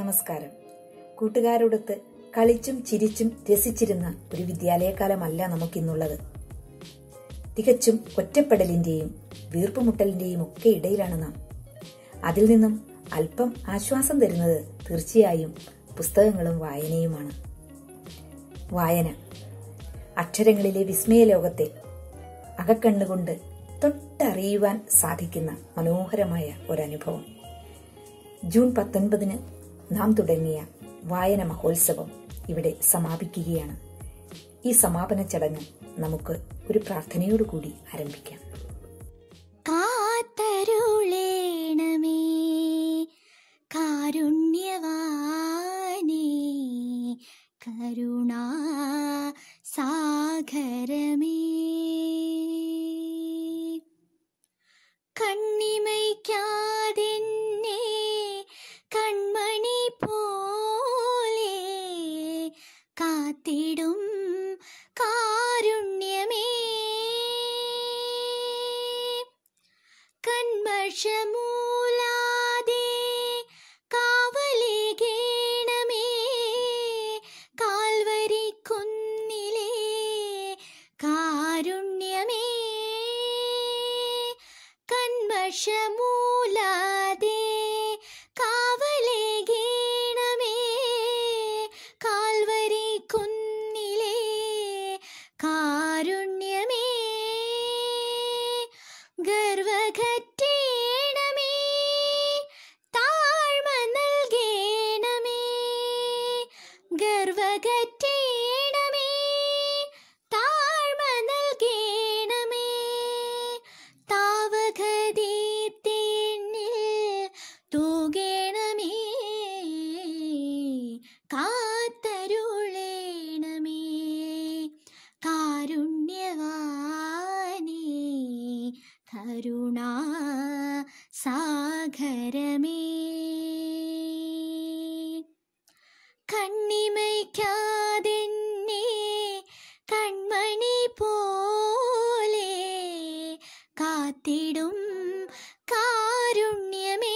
നമസ്കാരം കൂട്ടുകാരോടൊത്ത് കളിച്ചും ചിരിച്ചും രസിച്ചിരുന്ന ഒരു വിദ്യാലയകാലമല്ല നമുക്കിന്നുള്ളത് തികച്ചും ഒറ്റപ്പെടലിന്റെയും വീർപ്പുമുട്ടലിന്റെയും ഒക്കെ ഇടയിലാണ് നാം അതിൽ നിന്നും അല്പം ആശ്വാസം തരുന്നത് തീർച്ചയായും പുസ്തകങ്ങളും വായനയുമാണ് വായന അക്ഷരങ്ങളിലെ വിസ്മയ ലോകത്തെ അകക്കണ്ണുകൊണ്ട് തൊട്ടറിയുവാൻ സാധിക്കുന്ന മനോഹരമായ ഒരനുഭവം ജൂൺ പത്തൊൻപതിന് നാം തുടങ്ങിയ വായന മഹോത്സവം ഇവിടെ സമാപിക്കുകയാണ് ഈ സമാപന ചടങ്ങ് നമുക്ക് ഒരു പ്രാർത്ഥനയോടുകൂടി ആരംഭിക്കാം കാത്തരുളേണമേ കാരുണ്യവാനേ കരുണാ സാഗരമേ കണ്ണിമയ്ക്കാതെന്നെ കൺമണി പോലെ കാത്തിടും കാരുണ്യമേ കൺമഷമൂലാതെ കാവലേകേണമേ കാൽവരി കുന്നിലേ കാരുണ്യമേ കൺമഷമൂലാതെ കാവലേകേണമേ കാൽവരി കുന്നിലേ കാരുണ്യമേ ഗർവഘറ്റേണമേ താഴ്മ നൽകേണമേ ഗർവഘറ്റേണമേ താഴ്മ നൽകേണമേ താവകദീപ്തിന്നിൽ തൂകേണമേ കാത്തരുളേണമേ കാരുണ്യവാനേ കരുണാ സാഗരമേ കണ്ണിമയ്ക്കാതെന്നെ കൺമണി പോലെ കാത്തിടും കാരുണ്യമേ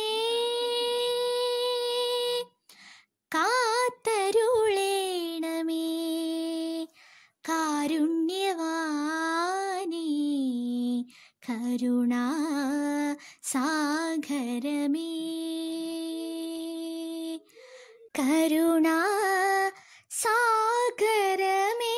കാത്തരുളേണമേ കാരുണ്യവാനേ കരുണാ സാഗരമേ കരുണാ സാഗരമേ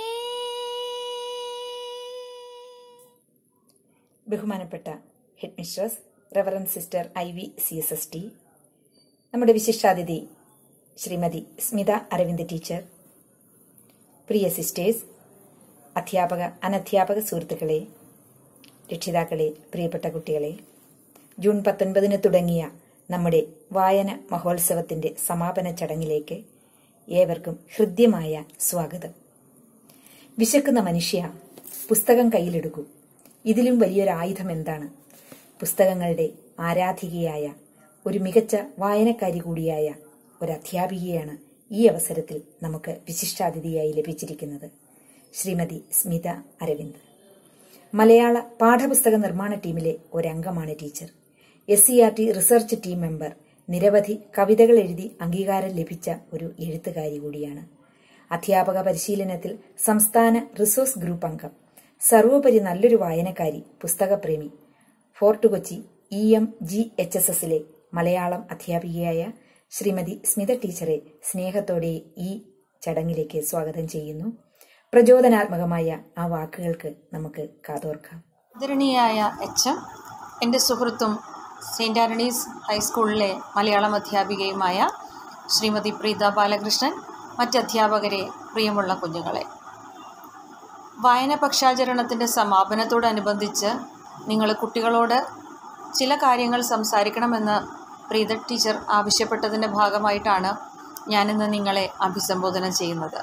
ബഹുമാനപ്പെട്ട head mistress reverend sister I V C S S T നമ്മുടെ വിശിഷ്ടാതിഥി ശ്രീമതി സ്മിത അരവിന്ദ് ടീച്ചർ പ്രിയ സിസ്റ്റേഴ്സ് അധ്യാപക അനധ്യാപക സുഹൃത്തുക്കളെ രക്ഷിതാക്കളെ പ്രിയപ്പെട്ട കുട്ടികളെ ജൂൺ പത്തൊൻപതിന് തുടങ്ങിയ നമ്മുടെ വായന മഹോത്സവത്തിന്റെ സമാപന ചടങ്ങിലേക്ക് ഏവർക്കും ഹൃദ്യമായ സ്വാഗതം വിശക്കുന്ന മനുഷ്യ പുസ്തകം കയ്യിലെടുക്കൂ ഇതിലും വലിയൊരു ആയുധം എന്താണ് പുസ്തകങ്ങളുടെ ആരാധികയായ ഒരു മികച്ച വായനക്കാരി കൂടിയായ ഒരു അധ്യാപികയാണ് ഈ അവസരത്തിൽ നമുക്ക് വിശിഷ്ടാതിഥിയായി ലഭിച്ചിരിക്കുന്നത് ശ്രീമതി സ്മിത അരവിന്ദ് മലയാള പാഠപുസ്തക നിർമ്മാണ ടീമിലെ ഒരംഗമാണ് teacher S C R T research team member നിരവധി കവിതകൾ എഴുതി അംഗീകാരം ലഭിച്ച ഒരു എഴുത്തുകാരി കൂടിയാണ് അധ്യാപക പരിശീലനത്തിൽ സംസ്ഥാന റിസോഴ്സ് ഗ്രൂപ്പ് അംഗം സർവോപരി നല്ലൊരു വായനക്കാരി പുസ്തകപ്രേമി Fort Kochi E M G H S S Malayalam അധ്യാപികയായ ശ്രീമതി സ്മിത ടീച്ചറെ സ്നേഹത്തോടെ ഈ ചടങ്ങിലേക്ക് സ്വാഗതം ചെയ്യുന്നു പ്രചോദനാത്മകമായ ആ വാക്കുകൾക്ക് നമുക്ക് കാതോർക്കാം ആദരണീയായ എച്ച് എം എൻ്റെ സുഹൃത്തും സെയിൻറ് ആന്റണീസ് ഹൈസ്കൂളിലെ മലയാളം അധ്യാപികയുമായ ശ്രീമതി പ്രീത ബാലകൃഷ്ണൻ മറ്റ് അധ്യാപകരെ പ്രിയമുള്ള കുഞ്ഞുങ്ങളെ വായന പക്ഷാചരണത്തിൻ്റെ സമാപനത്തോടനുബന്ധിച്ച് നിങ്ങൾ കുട്ടികളോട് ചില കാര്യങ്ങൾ സംസാരിക്കണമെന്ന് പ്രീത ടീച്ചർ ആവശ്യപ്പെട്ടതിൻ്റെ ഭാഗമായിട്ടാണ് ഞാനിന്ന് നിങ്ങളെ അഭിസംബോധന ചെയ്യുന്നത്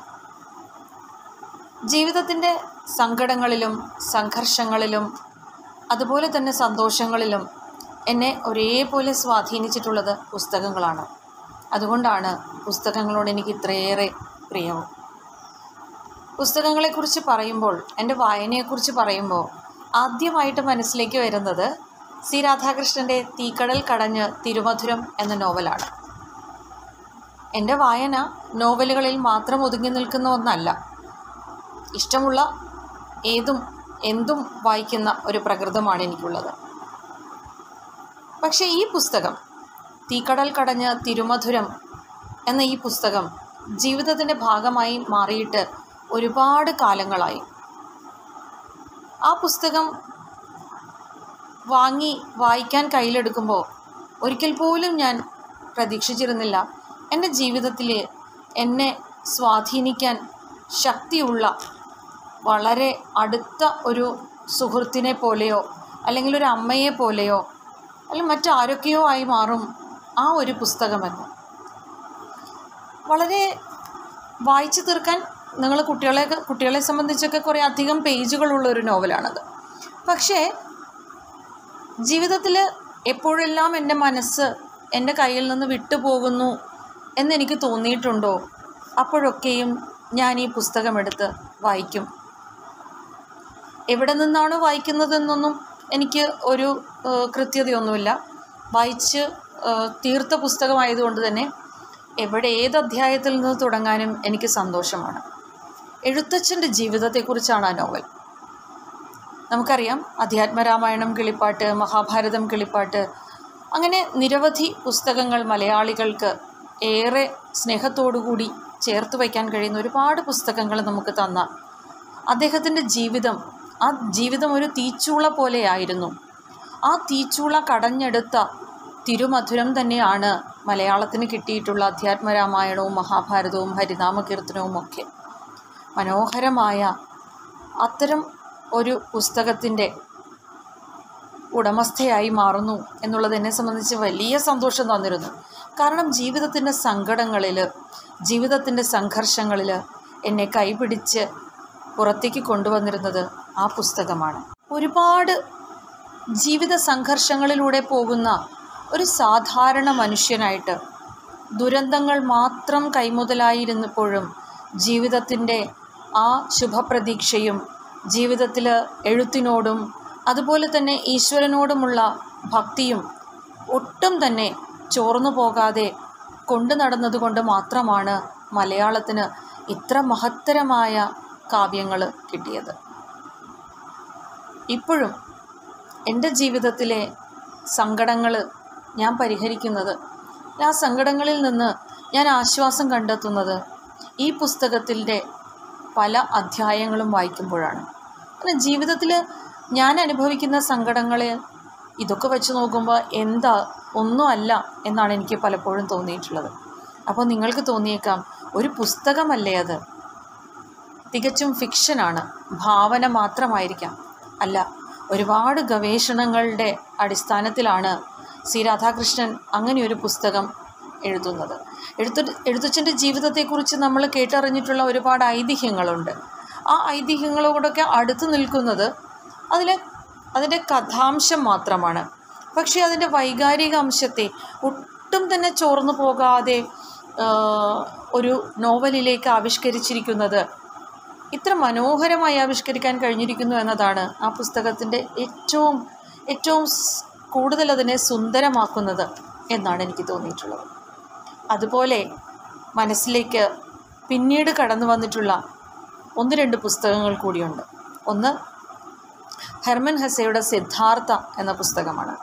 ജീവിതത്തിൻ്റെ സങ്കടങ്ങളിലും സംഘർഷങ്ങളിലും അതുപോലെ തന്നെ സന്തോഷങ്ങളിലും എന്നെ ഒരേപോലെ സ്വാധീനിച്ചിട്ടുള്ളത് പുസ്തകങ്ങളാണ് അതുകൊണ്ടാണ് പുസ്തകങ്ങളോട് എനിക്ക് ഇത്രയേറെ പ്രിയവും പുസ്തകങ്ങളെക്കുറിച്ച് പറയുമ്പോൾ എൻ്റെ വായനയെക്കുറിച്ച് പറയുമ്പോൾ ആദ്യമായിട്ട് മനസ്സിലേക്ക് വരുന്നത് സി രാധാകൃഷ്ണൻ്റെ തീക്കടൽ കടഞ്ഞ് തിരുമധുരം എന്ന നോവലാണ് എൻ്റെ വായന നോവലുകളിൽ മാത്രം ഒതുങ്ങി നിൽക്കുന്ന ഒന്നല്ല ഇഷ്ടമുള്ള ഏതും എന്തും വായിക്കുന്ന ഒരു പ്രകൃതമാണ് എനിക്കുള്ളത് പക്ഷേ ഈ പുസ്തകം തീക്കടൽ കടഞ്ഞ് തിരുമധുരം എന്ന ഈ പുസ്തകം ജീവിതത്തിൻ്റെ ഭാഗമായി മാറിയിട്ട് ഒരുപാട് കാലങ്ങളായി ആ പുസ്തകം വാങ്ങി വായിക്കാൻ കയ്യിലെടുക്കുമ്പോൾ ഒരിക്കൽ പോലും ഞാൻ പ്രതീക്ഷിച്ചിരുന്നില്ല എൻ്റെ ജീവിതത്തിൽ എന്നെ സ്വാധീനിക്കാൻ ശക്തിയുള്ള വളരെ അടുത്ത ഒരു സുഹൃത്തിനെ പോലെയോ അല്ലെങ്കിൽ ഒരു അമ്മയെ പോലെയോ അല്ലെങ്കിൽ മറ്റാരൊക്കെയോ ആയി മാറും ആ ഒരു പുസ്തകമെന്ന് വളരെ വായിച്ചു തീർക്കാൻ നിങ്ങൾ കുട്ടികളെ കുട്ടികളെ സംബന്ധിച്ചൊക്കെ കുറേ അധികം പേജുകളുള്ള ഒരു നോവലാണത് പക്ഷേ ജീവിതത്തിൽ എപ്പോഴെല്ലാം എൻ്റെ മനസ്സ് എൻ്റെ കയ്യിൽ നിന്ന് വിട്ടുപോകുന്നു എന്നെനിക്ക് തോന്നിയിട്ടുണ്ടോ അപ്പോഴൊക്കെയും ഞാൻ ഈ പുസ്തകമെടുത്ത് വായിക്കും എവിടെ നിന്നാണ് വായിക്കുന്നതെന്നൊന്നും എനിക്ക് ഒരു ഏഹ്, കൃത്യതയൊന്നുമില്ല വായിച്ച് ഏഹ്, തീർത്ത പുസ്തകമായതുകൊണ്ട് തന്നെ എവിടെ ഏത് അധ്യായത്തിൽ നിന്ന് തുടങ്ങാനും എനിക്ക് സന്തോഷമാണ് എഴുത്തച്ഛൻ്റെ ജീവിതത്തെക്കുറിച്ചാണ് ആ നോവൽ നമുക്കറിയാം അധ്യാത്മരാമായണം കിളിപ്പാട്ട് മഹാഭാരതം കിളിപ്പാട്ട് അങ്ങനെ നിരവധി പുസ്തകങ്ങൾ മലയാളികൾക്ക് ഏറെ സ്നേഹത്തോടുകൂടി ചേർത്ത് വയ്ക്കാൻ കഴിയുന്ന ഒരുപാട് പുസ്തകങ്ങൾ നമുക്ക് തന്ന അദ്ദേഹത്തിൻ്റെ ജീവിതം ആ ജീവിതം ഒരു തീച്ചൂള പോലെയായിരുന്നു ആ തീച്ചൂള കടഞ്ഞെടുത്ത തിരുമധുരം തന്നെയാണ് മലയാളത്തിന് കിട്ടിയിട്ടുള്ള അധ്യാത്മരാമായണവും മഹാഭാരതവും ഹരിനാമകീർത്തനവും ഒക്കെ മനോഹരമായ അത്തരം ഒരു പുസ്തകത്തിൻ്റെ ഉടമസ്ഥയായി മാറുന്നു എന്നുള്ളത് എന്നെ സംബന്ധിച്ച് വലിയ സന്തോഷം തന്നിരുന്നു കാരണം ജീവിതത്തിൻ്റെ സങ്കടങ്ങളിൽ ജീവിതത്തിൻ്റെ സംഘർഷങ്ങളിൽ എന്നെ കൈപിടിച്ച് പുറത്തേക്ക് കൊണ്ടുവന്നിരുന്നത് ആ പുസ്തകമാണ് ഒരുപാട് ജീവിത സംഘർഷങ്ങളിലൂടെ പോകുന്ന ഒരു സാധാരണ മനുഷ്യനായിട്ട് ദുരന്തങ്ങൾ മാത്രം കൈമുതലായിരുന്നപ്പോഴും ജീവിതത്തിൻ്റെ ആ ശുഭപ്രതീക്ഷയും ജീവിതത്തിൽ എഴുത്തിനോടും അതുപോലെ തന്നെ ഈശ്വരനോടുമുള്ള ഭക്തിയും ഒട്ടും തന്നെ ചോർന്നു പോകാതെ കൊണ്ടു നടന്നതുകൊണ്ട് മാത്രമാണ് മലയാളത്തിന് ഇത്ര മഹത്തരമായ കാവ്യങ്ങൾ കിട്ടിയത് ഇപ്പോഴും എൻ്റെ ജീവിതത്തിലെ സങ്കടങ്ങൾ ഞാൻ പരിഹരിക്കുന്നത് ആ സങ്കടങ്ങളിൽ നിന്ന് ഞാൻ ആശ്വാസം കണ്ടെത്തുന്നത് ഈ പുസ്തകത്തിൻ്റെ പല അധ്യായങ്ങളും വായിക്കുമ്പോഴാണ് കാരണം ജീവിതത്തിൽ ഞാൻ അനുഭവിക്കുന്ന സങ്കടങ്ങളെ ഇതൊക്കെ വെച്ച് നോക്കുമ്പോൾ എന്താ ഒന്നുമല്ല എന്നാണ് എനിക്ക് പലപ്പോഴും തോന്നിയിട്ടുള്ളത് അപ്പോൾ നിങ്ങൾക്ക് തോന്നിയേക്കാം ഒരു പുസ്തകമല്ലേ അത് തികച്ചും ഫിക്ഷനാണ് ഭാവന മാത്രമായിരിക്കാം അല്ല ഒരുപാട് ഗവേഷണങ്ങളുടെ അടിസ്ഥാനത്തിലാണ് സി രാധാകൃഷ്ണൻ അങ്ങനെ ഒരു പുസ്തകം എഴുതുന്നത് എഴുത്തു എഴുത്തച്ഛൻ്റെ ജീവിതത്തെക്കുറിച്ച് നമ്മൾ കേട്ടറിഞ്ഞിട്ടുള്ള ഒരുപാട് ഐതിഹ്യങ്ങളുണ്ട് ആ ഐതിഹ്യങ്ങളോടൊക്കെ അടുത്ത് നിൽക്കുന്നത് അതിലെ അതിൻ്റെ കഥാംശം മാത്രമാണ് പക്ഷേ അതിൻ്റെ വൈകാരിക അംശത്തെ ഒട്ടും തന്നെ ചോർന്നു പോകാതെ ആ, ഒരു നോവലിലേക്ക് ആവിഷ്കരിച്ചിരിക്കുന്നത് ഇത്ര മനോഹരമായി ആവിഷ്കരിക്കാൻ കഴിഞ്ഞിരിക്കുന്നു എന്നതാണ് ആ പുസ്തകത്തിൻ്റെ ഏറ്റവും ഏറ്റവും സ് കൂടുതൽ അതിനെ സുന്ദരമാക്കുന്നത് എന്നാണ് എനിക്ക് തോന്നിയിട്ടുള്ളത് അതുപോലെ മനസ്സിലേക്ക് പിന്നീട് കടന്നു വന്നിട്ടുള്ള ഒന്ന് രണ്ട് പുസ്തകങ്ങൾ കൂടിയുണ്ട് ഒന്ന് ഹെർമൻ ഹസയുടെ സിദ്ധാർത്ഥ എന്ന പുസ്തകമാണ്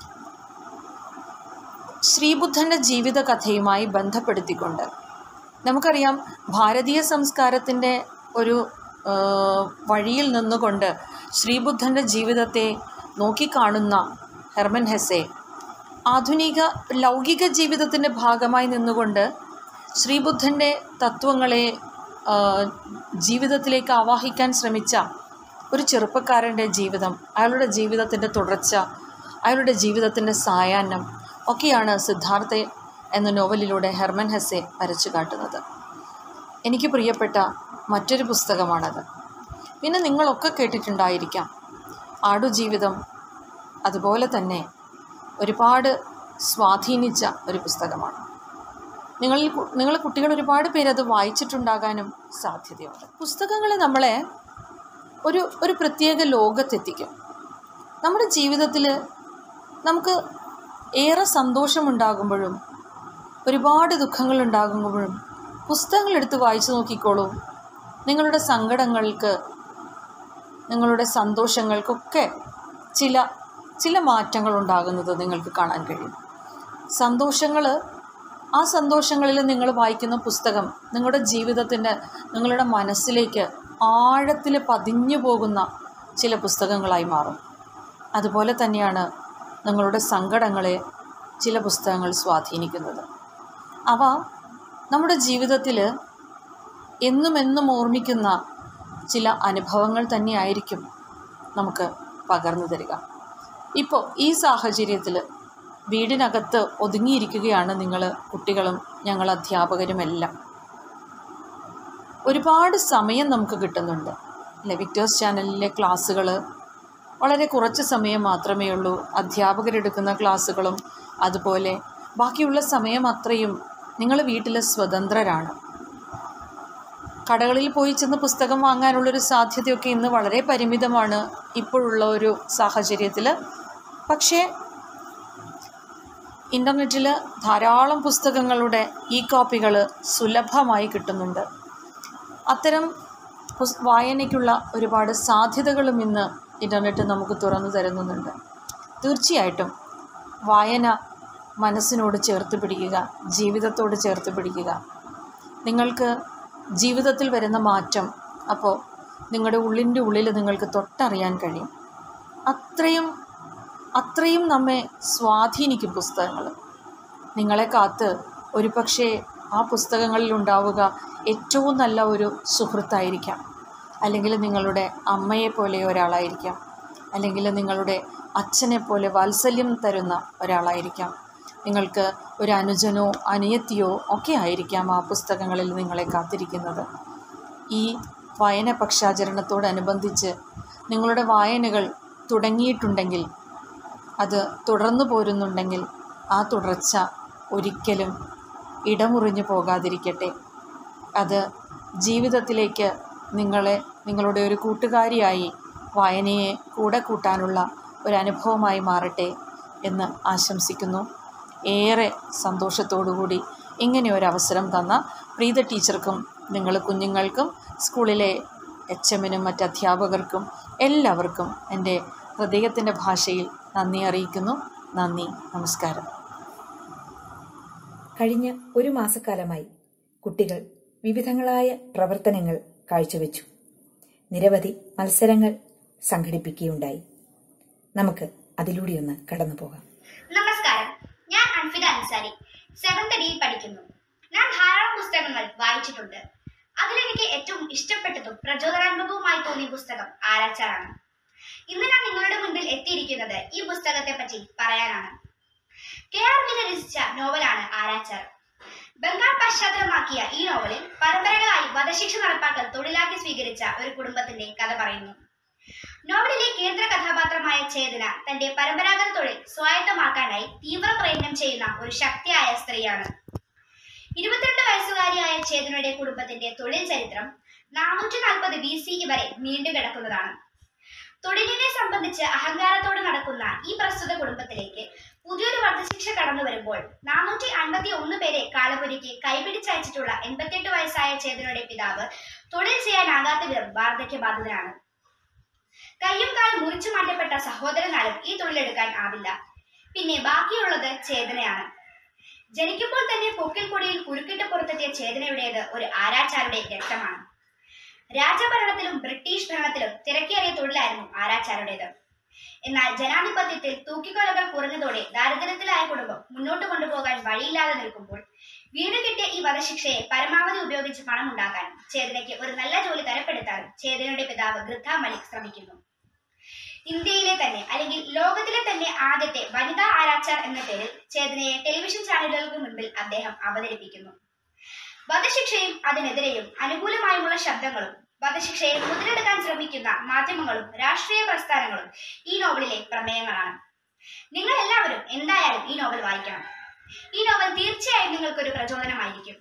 ശ്രീബുദ്ധൻ്റെ ജീവിതകഥയുമായി ബന്ധപ്പെടുത്തിക്കൊണ്ട് നമുക്കറിയാം ഭാരതീയ സംസ്കാരത്തിൻ്റെ ഒരു ആ, വഴിയിൽ നിന്നുകൊണ്ട് ശ്രീബുദ്ധൻ്റെ ജീവിതത്തെ നോക്കിക്കാണുന്ന ഹെർമൻ ഹെസെ ആധുനിക ലൗകിക ജീവിതത്തിൻ്റെ ഭാഗമായി നിന്നുകൊണ്ട് ശ്രീബുദ്ധൻ്റെ തത്വങ്ങളെ ആ, ജീവിതത്തിലേക്ക് ആവാഹിക്കാൻ ശ്രമിച്ച ഒരു ചെറുപ്പക്കാരൻ്റെ ജീവിതം അയാളുടെ ജീവിതത്തിൻ്റെ തുടർച്ച അയാളുടെ ജീവിതത്തിൻ്റെ സായാഹ്നം ഒക്കെയാണ് സിദ്ധാർത്ഥ എന്ന നോവലിലൂടെ ഹെർമൻ ഹെസെ വരച്ചു കാട്ടുന്നത് എനിക്ക് പ്രിയപ്പെട്ട മറ്റൊരു പുസ്തകമാണത് പിന്നെ നിങ്ങളൊക്കെ കേട്ടിട്ടുണ്ടായിരിക്കാം ആടുജീവിതം അതുപോലെ തന്നെ ഒരുപാട് സ്വാധീനിച്ച ഒരു പുസ്തകമാണ് നിങ്ങളിൽ കു- നിങ്ങളെ കുട്ടികൾ ഒരുപാട് പേര് അത് വായിച്ചിട്ടുണ്ടാകാനും സാധ്യതയുണ്ട് പുസ്തകങ്ങൾ നമ്മളെ ഒരു ഒരു പ്രത്യേക ലോകത്തെത്തിക്കും നമ്മുടെ ജീവിതത്തിൽ നമുക്ക് ഏറെ സന്തോഷമുണ്ടാകുമ്പോഴും ഒരുപാട് ദുഃഖങ്ങൾ ഉണ്ടാകുമ്പോഴും പുസ്തകങ്ങൾ എടുത്ത് വായിച്ചു നോക്കിക്കോളൂ നിങ്ങളുടെ സങ്കടങ്ങൾക്ക് നിങ്ങളുടെ സന്തോഷങ്ങൾക്കൊക്കെ ചില ചില മാറ്റങ്ങൾ ഉണ്ടാകുന്നത് നിങ്ങൾക്ക് കാണാൻ കഴിയും സന്തോഷങ്ങൾ ആ സന്തോഷങ്ങളിൽ നിങ്ങൾ വായിക്കുന്ന പുസ്തകം നിങ്ങളുടെ ജീവിതത്തിൻ്റെ നിങ്ങളുടെ മനസ്സിലേക്ക് ആഴത്തിൽ പതിഞ്ഞു പോകുന്ന ചില പുസ്തകങ്ങളായി മാറും അതുപോലെ തന്നെയാണ് നിങ്ങളുടെ സങ്കടങ്ങളെ ചില പുസ്തകങ്ങൾ സ്വാധീനിക്കുന്നത് അവ നമ്മുടെ ജീവിതത്തിൽ എന്നും എന്നും ഓർമ്മിക്കുന്ന ചില അനുഭവങ്ങൾ തന്നെയായിരിക്കും നമുക്ക് പകർന്നു തരിക ഇപ്പോൾ ഈ സാഹചര്യത്തിൽ വീടിനകത്ത് ഒതുങ്ങിയിരിക്കുകയാണ് നിങ്ങൾ കുട്ടികളും ഞങ്ങൾ അധ്യാപകരുമെല്ലാം ഒരുപാട് സമയം നമുക്ക് കിട്ടുന്നുണ്ട് അല്ലെ വിക്ടേഴ്സ് ചാനലിലെ ക്ലാസ്സുകൾ വളരെ കുറച്ച് സമയം മാത്രമേ ഉള്ളൂ അധ്യാപകരെടുക്കുന്ന ക്ലാസ്സുകളും അതുപോലെ ബാക്കിയുള്ള സമയം അത്രയും നിങ്ങൾ വീട്ടിൽ സ്വതന്ത്രരാണ് കടകളിൽ പോയി ചെന്ന് പുസ്തകം വാങ്ങാനുള്ളൊരു സാധ്യതയൊക്കെ ഇന്ന് വളരെ പരിമിതമാണ് ഇപ്പോഴുള്ള ഒരു സാഹചര്യത്തിൽ പക്ഷേ ഇൻ്റർനെറ്റിൽ ധാരാളം പുസ്തകങ്ങളുടെ ഇ കോപ്പികൾ സുലഭമായി കിട്ടുന്നുണ്ട് അത്തരം പുസ് വായനയ്ക്കുള്ള ഒരുപാട് സാധ്യതകളും ഇന്ന് ഇൻ്റർനെറ്റ് നമുക്ക് തുറന്നു തരുന്നുണ്ട് തീർച്ചയായിട്ടും വായന മനസ്സിനോട് ചേർത്ത് പിടിക്കുക ജീവിതത്തോട് ചേർത്ത് പിടിക്കുക നിങ്ങൾക്ക് ജീവിതത്തിൽ വരുന്ന മാറ്റം അപ്പോൾ നിങ്ങളുടെ ഉള്ളിൻ്റെ ഉള്ളിൽ നിങ്ങൾക്ക് തൊട്ടറിയാൻ കഴിയും അത്രയും അത്രയും നമ്മെ സ്വാധീനിക്കും പുസ്തകങ്ങൾ നിങ്ങളെ കാത്ത് ഒരു പക്ഷേ ആ പുസ്തകങ്ങളിൽ ഉണ്ടാവുക ഏറ്റവും നല്ല ഒരു സുഹൃത്തായിരിക്കാം അല്ലെങ്കിൽ നിങ്ങളുടെ അമ്മയെ പോലെ ഒരാളായിരിക്കാം അല്ലെങ്കിൽ നിങ്ങളുടെ അച്ഛനെ പോലെ വാത്സല്യം തരുന്ന ഒരാളായിരിക്കാം നിങ്ങൾക്ക് ഒരു അനുജനോ അനിയത്തിയോ ഒക്കെ ആയിരിക്കാം ആ പുസ്തകങ്ങളിൽ നിങ്ങളെ കാത്തിരിക്കുന്നത് ഈ വായന പക്ഷാചരണത്തോടനുബന്ധിച്ച് നിങ്ങളുടെ വായനകൾ തുടങ്ങിയിട്ടുണ്ടെങ്കിൽ അത് തുടർന്നു പോരുന്നുണ്ടെങ്കിൽ ആ തുടർച്ച ഒരിക്കലും ഇടമുറിഞ്ഞു പോകാതിരിക്കട്ടെ അത് ജീവിതത്തിലേക്ക് നിങ്ങളെ നിങ്ങളുടെ ഒരു കൂട്ടുകാരിയായി വായനയെ കൂടെ കൂട്ടാനുള്ള ഒരു അനുഭവമായി മാറട്ടെ എന്ന് ആശംസിക്കുന്നു ഏറെ സന്തോഷത്തോടുകൂടി ഇങ്ങനെ ഒരു അവസരം തന്ന പ്രീത ടീച്ചർക്കും നിങ്ങൾ കുഞ്ഞുങ്ങൾക്കും സ്കൂളിലെ എച്ച് എമ്മിനും മറ്റ് അധ്യാപകർക്കും എല്ലാവർക്കും എൻ്റെ ഹൃദയത്തിൻ്റെ ഭാഷയിൽ നന്ദി അറിയിക്കുന്നു നന്ദി നമസ്കാരം കഴിഞ്ഞ ഒരു മാസക്കാലമായി കുട്ടികൾ വിവിധങ്ങളായ പ്രവർത്തനങ്ങൾ കാഴ്ചവെച്ചു നിരവധി മത്സരങ്ങൾ സംഘടിപ്പിക്കുകയുണ്ടായി നമുക്ക് അതിലൂടെ ഒന്ന് കടന്നു പോകാം നമസ്കാരം ഞാൻ അൻഫിദ അൻസാരി സെവന്ത് ഡിയിൽ പഠിക്കുന്നു ഞാൻ ധാരാളം പുസ്തകങ്ങൾ വായിച്ചിട്ടുണ്ട് അതിലെനിക്ക് ഏറ്റവും ഇഷ്ടപ്പെട്ടതും പ്രചോദനാത്മകവുമായി തോന്നിയ പുസ്തകം ആരാച്ചാറാണ് ഇന്ന് ഞാൻ നിങ്ങളുടെ മുൻപിൽ എത്തിയിരിക്കുന്നത് ഈ പുസ്തകത്തെ പറ്റി പറയാനാണ് കെ ആർ മീര രചിച്ച നോവലാണ് ആരാച്ചാർ ബംഗാൾ പശ്ചാത്തലമാക്കിയ ഈ നോവലിൽ പരമ്പരകളായി വധശിക്ഷ നടപ്പാക്കൽ തൊഴിലാക്കി സ്വീകരിച്ച ഒരു കുടുംബത്തിന്റെ കഥ പറയുന്നു നോവലിലെ കേന്ദ്ര കഥാപാത്രമായ ചേതന തന്റെ പരമ്പരാഗത തൊഴിൽ സ്വായത്തമാക്കാനായി തീവ്ര പ്രയത്നം ചെയ്യുന്ന ഒരു ശക്തിയായ സ്ത്രീയാണ് ഇരുപത്തിരണ്ട് വയസ്സുകാരിയായ ചേതനയുടെ കുടുംബത്തിന്റെ തൊഴിൽ ചരിത്രം നാനൂറ്റി നാൽപ്പത് ബി സി വരെ നീണ്ടു കിടക്കുന്നതാണ് തൊഴിലിനെ സംബന്ധിച്ച് അഹങ്കാരത്തോടെ നടക്കുന്ന ഈ പ്രസ്തുത കുടുംബത്തിലേക്ക് പുതിയൊരു വധശിക്ഷ കടന്നു വരുമ്പോൾ നാനൂറ്റി അൻപത്തി ഒന്ന് പേരെ കാലപുരിക്ക് കൈപിടിച്ചയച്ചിട്ടുള്ള എൺപത്തിയെട്ട് വയസ്സായ ചേതനയുടെ പിതാവ് തൊഴിൽ ചെയ്യാനാകാത്ത വിധം വാർദ്ധക്യബാധിതനാണ് കയ്യും കാലും മുറിച്ചു മാറ്റപ്പെട്ട സഹോദരനാലും ഈ തൊഴിലെടുക്കാൻ ആവില്ല പിന്നെ ബാക്കിയുള്ളത് ചേതനയാണ് ജനിക്കുമ്പോൾ തന്നെ പൊക്കിൽ കൊടിയിൽ കുരുക്കിട്ട് പുറത്തെത്തിയ ചേതനയുടേത് ഒരു ആരാച്ചാരുടെ രക്തമാണ് രാജഭരണത്തിലും ബ്രിട്ടീഷ് ഭരണത്തിലും തിരക്കേറിയ തൊഴിലായിരുന്നു ആരാച്ചാരുടേത് എന്നാൽ ജനാധിപത്യത്തിൽ തൂക്കിക്കൊലകൾ കുറഞ്ഞതോടെ ദാരിദ്ര്യത്തിലായ കുടുംബം മുന്നോട്ട് കൊണ്ടുപോകാൻ വഴിയില്ലാതെ നിൽക്കുമ്പോൾ വീട് കിട്ടിയ ഈ വധശിക്ഷയെ പരമാവധി ഉപയോഗിച്ച് പണമുണ്ടാക്കാൻ ചേതനയ്ക്ക് ഒരു നല്ല ജോലി തരപ്പെടുത്താൻ ചേതനയുടെ പിതാവ് ഗൃദ്ധ മലിക് ശ്രമിക്കുന്നു ഇന്ത്യയിലെ തന്നെ അല്ലെങ്കിൽ ലോകത്തിലെ തന്നെ ആദ്യത്തെ വനിതാ ആരാച്ചാർ എന്ന പേരിൽ ചേതനയെ ടെലിവിഷൻ ചാനലുകൾക്ക് മുൻപിൽ അദ്ദേഹം അവതരിപ്പിക്കുന്നു വധശിക്ഷയും അതിനെതിരെയും അനുകൂലമായുമുള്ള ശബ്ദങ്ങളും വധശിക്ഷയെ മുതലെടുക്കാൻ ശ്രമിക്കുന്ന മാധ്യമങ്ങളും രാഷ്ട്രീയ പ്രസ്ഥാനങ്ങളും ഈ നോവലിലെ പ്രമേയങ്ങളാണ് നിങ്ങൾ എല്ലാവരും എന്തായാലും ഈ നോവൽ വായിക്കണം ഈ നോവൽ തീർച്ചയായും നിങ്ങൾക്കൊരു പ്രചോദനമായിരിക്കും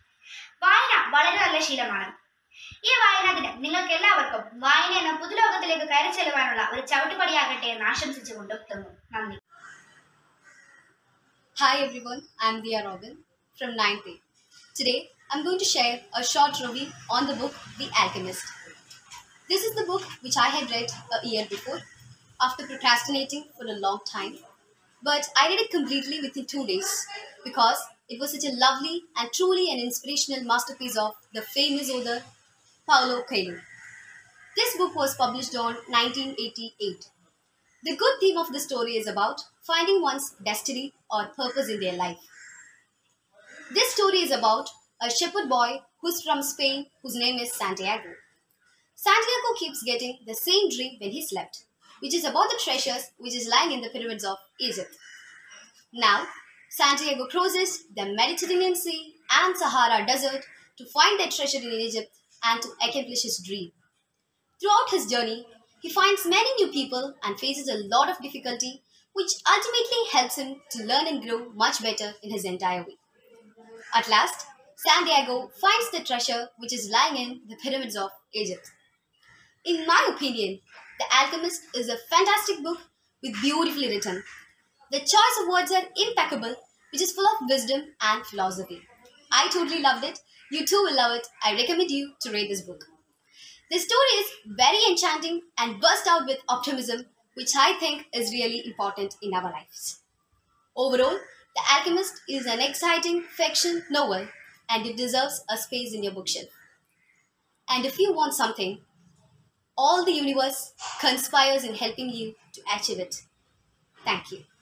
വായന വളരെ നല്ല ശീലമാണ് ഈ വായനാ ദിനം നിങ്ങൾക്ക് എല്ലാവർക്കും വായന എന്ന പുതുലോകത്തിലേക്ക് കയറി ചെല്ലുവാനുള്ള ഒരു ചവിട്ടുപടിയാകട്ടെ എന്ന് ആശംസിച്ചുകൊണ്ട് നിർത്തുന്നു നന്ദി Hi everyone, I'm Dia Robin from 9th A. Today, I'm going to share a short review on the book The Alchemist. This is the book which I had read a year before after procrastinating for a long time. But I read it completely within two days because it was such a lovely and truly an inspirational masterpiece of the famous author Paulo Coelho. This book was published on 1988. The good theme of the story is about finding one's destiny or purpose in their life. This story is about a shepherd boy who's from Spain whose name is Santiago. Santiago keeps getting the same dream when he slept, which is about the treasures which is lying in the pyramids of Egypt. Now, Santiago crosses the Mediterranean Sea and Sahara Desert to find that treasure in Egypt and to accomplish his dream. Throughout his journey, he finds many new people and faces a lot of difficulty, which ultimately helps him to learn and grow much better in his entire way. At last, Santiago finds the treasure which is lying in the pyramids of Egypt. In my opinion, The Alchemist is a fantastic book with beautifully written. The choice of words are impeccable, which is full of wisdom and philosophy. I totally loved it. You too will love it. I recommend you to read this book. The story is very enchanting and burst out with optimism, which I think is really important in our lives. Overall, The Alchemist is an exciting fiction novel and it deserves a space in your bookshelf. And if you want something, all the universe conspires in helping you to achieve it. Thank you.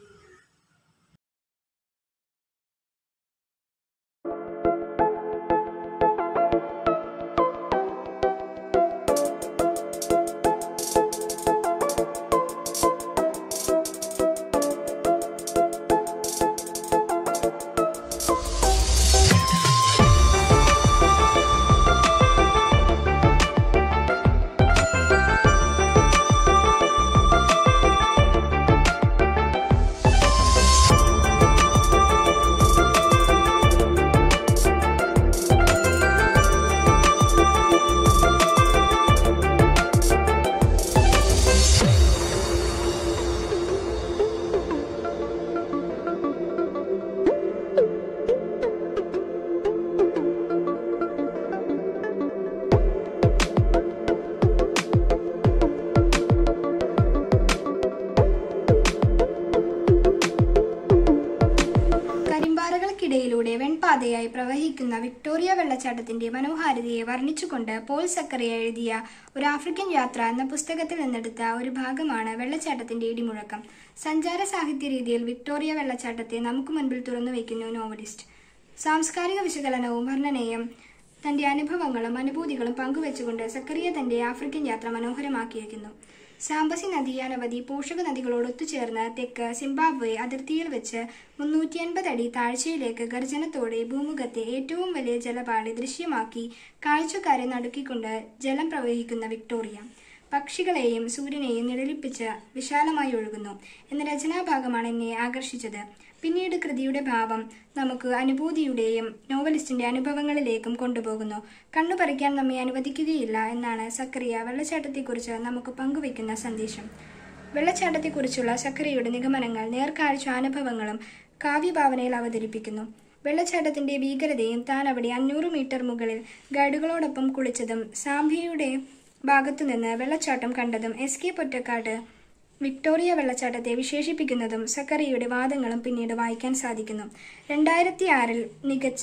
കരിമ്പാറകൾക്കിടയിലൂടെ വെൺപാതയായി പ്രവഹിക്കുന്ന Victoria വെള്ളച്ചാട്ടത്തിന്റെ മനോഹാരിതയെ വർണ്ണിച്ചുകൊണ്ട് പോൾ സക്കറിയ എഴുതിയ ഒരു African യാത്ര എന്ന പുസ്തകത്തിൽ നിന്നെടുത്ത ഒരു ഭാഗമാണ് വെള്ളച്ചാട്ടത്തിന്റെ ഇടിമുഴക്കം സഞ്ചാര സാഹിത്യ രീതിയിൽ വിക്ടോറിയ വെള്ളച്ചാട്ടത്തെ നമുക്ക് മുൻപിൽ തുറന്നു വയ്ക്കുന്നു നോവലിസ്റ്റ് സാംസ്കാരിക വിശകലനവും വർണ്ണനയും തന്റെ അനുഭവങ്ങളും അനുഭൂതികളും പങ്കുവെച്ചുകൊണ്ട് സക്കറിയ തന്റെ ആഫ്രിക്കൻ യാത്ര മനോഹരമാക്കിയിരിക്കുന്നു സാംബസി നദി അനവധി പോഷക നദികളോട് ഒത്തുചേർന്ന് തെക്ക് സിംബാബ്വെ അതിർത്തിയിൽ വെച്ച് മുന്നൂറ്റി അൻപത് അടി താഴ്ചയിലേക്ക് ഗർജനത്തോടെ ഭൂമുഖത്തെ ഏറ്റവും വലിയ ജലപാളി ദൃശ്യമാക്കി കാഴ്ചക്കാരെ നടുക്കിക്കൊണ്ട് ജലം പ്രവഹിക്കുന്ന വിക്ടോറിയ പക്ഷികളെയും സൂര്യനെയും നിഴലിപ്പിച്ച് വിശാലമായി ഒഴുകുന്നു എന്ന രചനാഭാഗമാണ് എന്നെ ആകർഷിച്ചത് പിന്നീട് കൃതിയുടെ ഭാവം നമുക്ക് അനുഭൂതിയുടെയും നോവലിസ്റ്റിന്റെ അനുഭവങ്ങളിലേക്കും കൊണ്ടുപോകുന്നു കണ്ണു പറിക്കാൻ നമ്മെ അനുവദിക്കുകയില്ല എന്നാണ് സക്കറിയ വെള്ളച്ചാട്ടത്തെക്കുറിച്ച് നമുക്ക് പങ്കുവയ്ക്കുന്ന സന്ദേശം വെള്ളച്ചാട്ടത്തെക്കുറിച്ചുള്ള സക്കറിയുടെ നിഗമനങ്ങൾ നേർക്കാഴ്ച അനുഭവങ്ങളും കാവ്യഭാവനയിൽ അവതരിപ്പിക്കുന്നു വെള്ളച്ചാട്ടത്തിന്റെ ഭീകരതയും താൻ അവിടെ അഞ്ഞൂറ് മീറ്റർ മുകളിൽ ഗൈഡുകളോടൊപ്പം കുളിച്ചതും സാംബിയയുടെ ഭാഗത്തുനിന്ന് വെള്ളച്ചാട്ടം കണ്ടതും എസ് കെ പൊറ്റക്കാട് വിക്ടോറിയ വെള്ളച്ചാട്ടത്തെ വിശേഷിപ്പിക്കുന്നതും സക്കറിയുടെ വാദങ്ങളും പിന്നീട് വായിക്കാൻ സാധിക്കുന്നു രണ്ടായിരത്തി ആറിൽ മികച്ച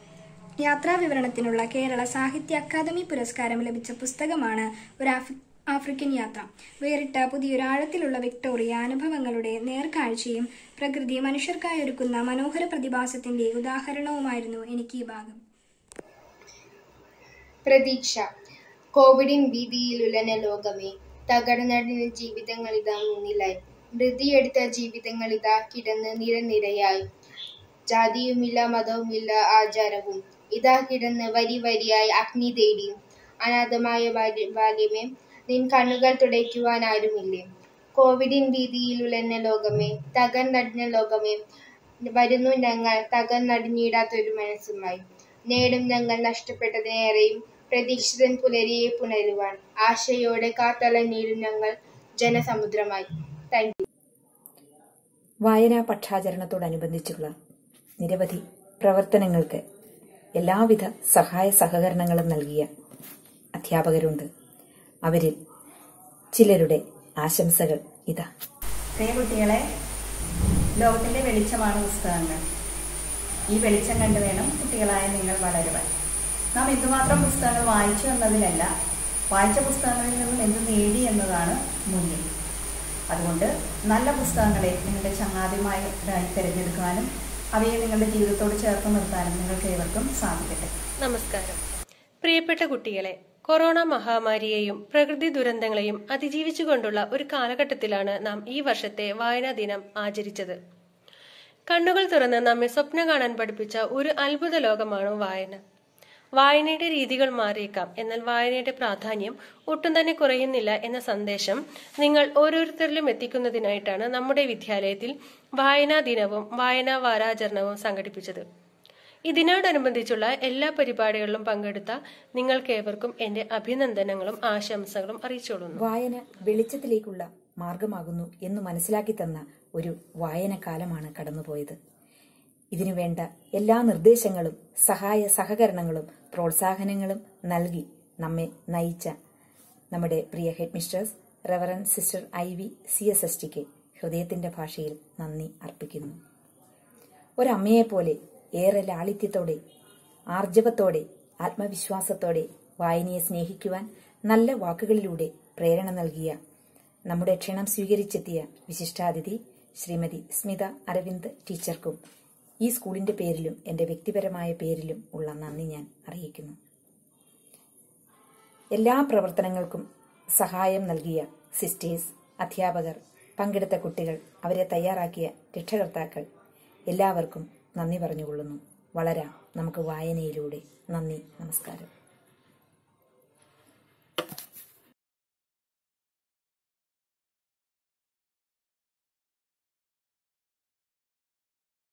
യാത്രാ വിവരണത്തിനുള്ള കേരള സാഹിത്യ അക്കാദമി പുരസ്കാരം ലഭിച്ച പുസ്തകമാണ് ഒരു ആഫ്രി ആഫ്രിക്കൻ യാത്ര വേറിട്ട പുതിയൊരാഴത്തിലുള്ള വിക്ടോറിയ അനുഭവങ്ങളുടെ നേർക്കാഴ്ചയും പ്രകൃതി മനുഷ്യർക്കായി ഒരുക്കുന്ന മനോഹര പ്രതിഭാസത്തിന്റെ ഉദാഹരണവുമായിരുന്നു എനിക്ക് ഈ ഭാഗം പ്രതീക്ഷ കോവിഡിൻ ഭീതിയിലുലന ലോകമേ തകർന്നടിഞ്ഞ ജീവിതങ്ങളിതാ മുന്നിലായി മൃതിയെടുത്ത ജീവിതങ്ങളിതാ കിടന്ന് നിരനിരയായി ജാതിയുമില്ല മതവുമില്ല ആചാരവും ഇതാ കിടന്ന് വരി വരിയായി അഗ്നി തേടി അനാഥമായ ബാല്യ- ബാല്യമേ നിൻ കണ്ണുകൾ തുടയ്ക്കുവാൻ ആരുമില്ലേ കോവിഡിൻ ഭീതിയിലുലന്ന ലോകമേ തകർന്നടിഞ്ഞ ലോകമേ വരുന്നു ഞങ്ങൾ തകർന്നടിഞ്ഞിടാത്തൊരു മനസ്സുമായി നേടും ഞങ്ങൾ നഷ്ടപ്പെട്ടതിനേറെയും പ്രതീക്ഷിതൻ പുലരിയെ പുണരുവാൻ ആശയോടെ കാത്തലഞ്ഞിടും ഞങ്ങൾ ജനസമുദ്രമായി താങ്ക് യു വായനാ പക്ഷാചരണത്തോടനുബന്ധിച്ചുള്ള നിരവധി പ്രവർത്തനങ്ങൾക്ക് എല്ലാവിധ സഹായ സഹകരണങ്ങളും നൽകിയ അധ്യാപകരുണ്ട് അവരിൽ ചിലരുടെ ആശംസകൾ ഇതാ പ്രിയ കുട്ടികളെ ലോകത്തിന്റെ വെളിച്ചമാണ് പുസ്തകങ്ങൾ ഈ വെളിച്ചം കണ്ടു വേണം കുട്ടികളായ നിങ്ങൾ വളരുവാൻ നാം എന്തുമാത്രം പുസ്തകങ്ങൾ വായിച്ചു എന്നതിലല്ല വായിച്ച പുസ്തകങ്ങളിൽ നിന്നും എന്ത് നേടി എന്നതാണ് മുന്നിൽ അതുകൊണ്ട് നല്ല പുസ്തകങ്ങളെ നിങ്ങളുടെ ചങ്ങാതിമായി തിരഞ്ഞെടുക്കാനും അവയെ നിങ്ങളുടെ ജീവിതത്തോട് ചേർത്ത് നിർത്താനും നിങ്ങൾക്ക് ഏവർക്കും സാധിക്കട്ടെ നമസ്കാരം പ്രിയപ്പെട്ട കുട്ടികളെ കൊറോണ മഹാമാരിയെയും പ്രകൃതി ദുരന്തങ്ങളെയും അതിജീവിച്ചുകൊണ്ടുള്ള ഒരു കാലഘട്ടത്തിലാണ് നാം ഈ വർഷത്തെ വായനാ ദിനം ആചരിച്ചത് കണ്ണുകൾ തുറന്ന് നമ്മെ സ്വപ്നം കാണാൻ പഠിപ്പിച്ച ഒരു അത്ഭുത ലോകമാണ് വായന വായനയുടെ രീതികൾ മാറിയേക്കാം എന്നാൽ വായനയുടെ പ്രാധാന്യം ഒട്ടും തന്നെ കുറയുന്നില്ല എന്ന സന്ദേശം നിങ്ങൾ ഓരോരുത്തരിലും എത്തിക്കുന്നതിനായിട്ടാണ് നമ്മുടെ വിദ്യാലയത്തിൽ വായനാ ദിനവും വായനാ വാരാചരണവും സംഘടിപ്പിച്ചത് ഇതിനോടനുബന്ധിച്ചുള്ള എല്ലാ പരിപാടികളിലും പങ്കെടുത്ത നിങ്ങൾക്കേവർക്കും എന്റെ അഭിനന്ദനങ്ങളും ആശംസകളും അറിയിച്ചോളുന്നു വായന വെളിച്ചത്തിലേക്കുള്ള മാർഗമാകുന്നു എന്ന് മനസ്സിലാക്കി തന്ന ഒരു വായനക്കാലമാണ് കടന്നുപോയത് ഇതിനു വേണ്ട എല്ലാ നിർദ്ദേശങ്ങളും സഹായ സഹകരണങ്ങളും പ്രോത്സാഹനങ്ങളും നൽകി നമ്മെ നയിച്ച നമ്മുടെ പ്രിയ headmistress reverend sister I V C S S ടിക്ക് ഹൃദയത്തിന്റെ ഭാഷയിൽ നന്ദി അർപ്പിക്കുന്നു ഒരമ്മയെപ്പോലെ ഏറെ ലാളിത്യത്തോടെ ആർജവത്തോടെ ആത്മവിശ്വാസത്തോടെ വായനയെ സ്നേഹിക്കുവാൻ നല്ല വാക്കുകളിലൂടെ പ്രേരണ നൽകിയ നമ്മുടെ ക്ഷണം സ്വീകരിച്ചെത്തിയ വിശിഷ്ടാതിഥി ശ്രീമതി സ്മിത അരവിന്ദ് ടീച്ചർക്കും ഈ സ്കൂളിന്റെ പേരിലും എന്റെ വ്യക്തിപരമായ പേരിലും ഉള്ള നന്ദി ഞാൻ അറിയിക്കുന്നു എല്ലാ പ്രവർത്തനങ്ങൾക്കും സഹായം നൽകിയ സിസ്റ്റേഴ്സ് അധ്യാപകർ പങ്കെടുത്ത കുട്ടികൾ അവരെ തയ്യാറാക്കിയ രക്ഷകർത്താക്കൾ എല്ലാവർക്കും നന്ദി പറഞ്ഞുകൊള്ളുന്നു വളരാം നമുക്ക് വായനയിലൂടെ നന്ദി നമസ്കാരം